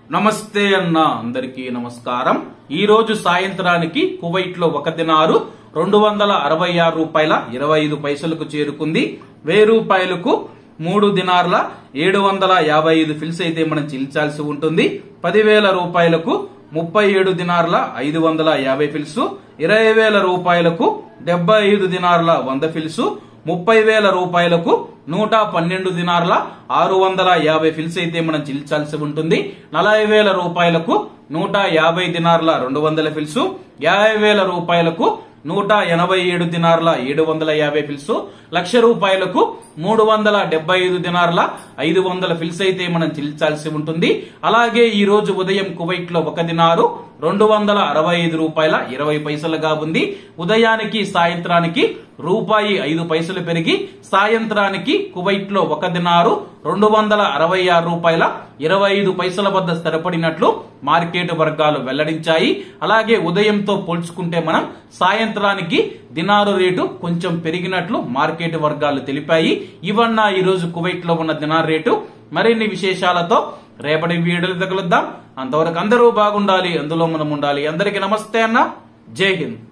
నమస్తే అన్న అందరికీ నమస్కారం ఈ రోజు సాయంత్రానికి కువైట్ లో ఒక దినారు రెండు వందల అరవై ఆరు రూపాయల ఇరవై ఐదు పైసలకు చేరుకుంది వెయ్యి రూపాయలకు మూడు దినార్ల ఏడు వందల యాభై ఐదు ఫిల్స్ అయితే మనం చెల్లించాల్సి ఉంటుంది పదివేల రూపాయలకు ముప్పై ఏడు దినార్ల ఐదు వందల యాభై ఫిల్స్ ఇరవై వేల రూపాయలకు డెబ్బై ఐదు దినార్ల వంద ఫిల్స్ ముప్పై వేల రూపాయలకు నూట పన్నెండు దినార్ల ఆరు వందల యాభై ఫిల్స్ అయితే మనం చెల్లించాల్సి ఉంటుంది నలభై వేల రూపాయలకు నూట యాభై దినార్ల రెండు వందల ఫిల్స్ యాభై వేల రూపాయలకు నూట ఎనభై ఏడు దినార్ల ఏడు వందల యాభై ఫిల్స్ లక్ష రూపాయలకు మూడు వందల డెబ్బై ఐదు దినార్ల ఐదు వందల ఫిల్స్ అయితే మనం చెల్లించాల్సి ఉంటుంది అలాగే ఈ రోజు ఉదయం కువైట్ లో ఒక దినారు రెండు వందల అరవై ఐదు రూపాయల ఇరవై పైసలుగా ఉంది ఉదయానికి సాయంత్రానికి రూపాయి ఐదు పైసలు పెరిగి సాయంత్రానికి కువైట్ లో ఒక దినారు రెండు వందల అరవై ఆరు రూపాయల ఇరవై ఐదు పైసల వద్ద స్థిరపడినట్లు మార్కెట్ వర్గాలు వెల్లడించాయి అలాగే ఉదయంతో పోల్చుకుంటే మనం సాయంత్రానికి దినారు రేటు కొంచెం పెరిగినట్లు మార్కెట్ వర్గాలు తెలిపాయి ఇవన్న ఈ రోజు కువైట్ లో ఉన్న దినార్ రేటు మరిన్ని విశేషాలతో రేపటి వీడియోలు తగులుద్దాం అంతవరకు అందరూ బాగుండాలి అందులో మనం ఉండాలి అందరికీ నమస్తే అన్న జై హింద్